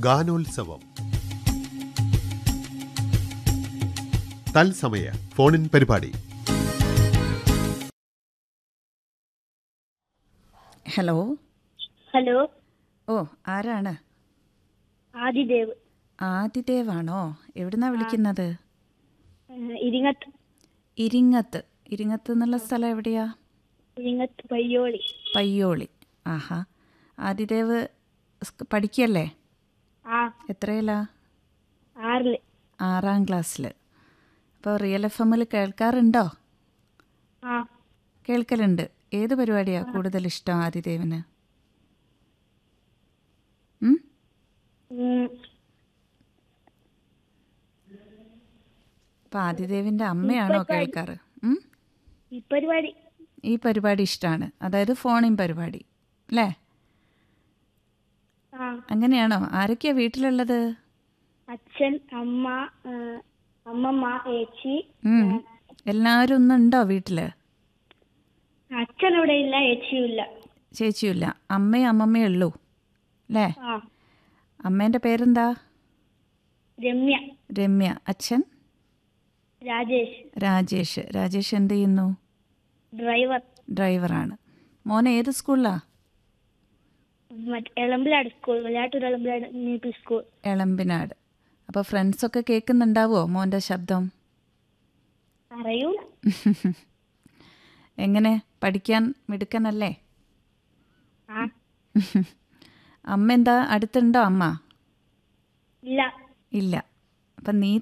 ഗാനോത്സവം തത്സമയ ഫോണിൻ പരിപാടി ഹലോ ഹലോ ഓ ആരാണ് ആദിദേവ് ആദിദേവാണോ എവിടുന്നാ വിളിക്കുന്നത് ഏഹ് ഇരിങ്ങത്ത് ഇരിങ്ങത്ത് ഇരിങ്ങത്ത് എന്നുള്ള സ്ഥലം എവിടെയാ ഇരിങ്ങത്ത് പയ്യോളി പയ്യോളി ആഹാ ആദിദേവ് സ്ക- പഠിക്കല്ലേ ആ എത്രയിലാ ആറില് ആറാം ക്ലാസ്സിൽ അപ്പോൾ റിയൽ എഫ് എമ്മിൽ കേൾക്കാറുണ്ടോ ആ കേൾക്കലുണ്ട് ഏത് പരിപാടിയാണ് കൂടുതൽ ഇഷ്ടം ആദിദേവിന് ഉം? ഉം, അപ്പോൾ ആദിദേവിൻ്റെ അമ്മയാണോ കേൾക്കാറ് ഉം? ഈ പരിപാടി ഈ പരിപാടി ഇഷ്ടമാണ് അതായത് ഫോണിൻ പരിപാടി അല്ലേ ആ അങ്ങനെയാണോ ആരൊക്കെയാ വീട്ടിലുള്ളത് അച്ഛൻ അമ്മ ഏഹ് അമ്മമ്മ ഏച്ചി ഉം. എല്ലാവരും ഒന്നുണ്ടോ വീട്ടിൽ അച്ഛൻ അവിടെ ഇല്ല ഏച്ചിയും ഇല്ല ചേച്ചിയില്ല അമ്മയും അമ്മമ്മയും ഉള്ളൂ അല്ലേ ആ അമ്മേൻ്റെ പേരെന്താ രമ്യ രമ്യ അച്ഛൻ രാജേഷ് രാജേഷ് രാജേഷ് എന്ത് ചെയ്യുന്നു ഡ്രൈവർ ഡ്രൈവറാണ് മോൻ ഏത് സ്കൂളിലാ മറ്റേ Elambilad school Vilayattur Elambilad U P school Elambinad അപ്പോൾ ഫ്രണ്ട്സൊക്കെ കേൾക്കുന്നുണ്ടാവോ മോൻ്റെ ശബ്ദം അറിയൂല എങ്ങനെ പഠിക്കാൻ മിടുക്കനല്ലേ ആ അമ്മ എന്താ അടുത്തുണ്ടോ അമ്മ ഇല്ല ഇല്ല അപ്പം നീ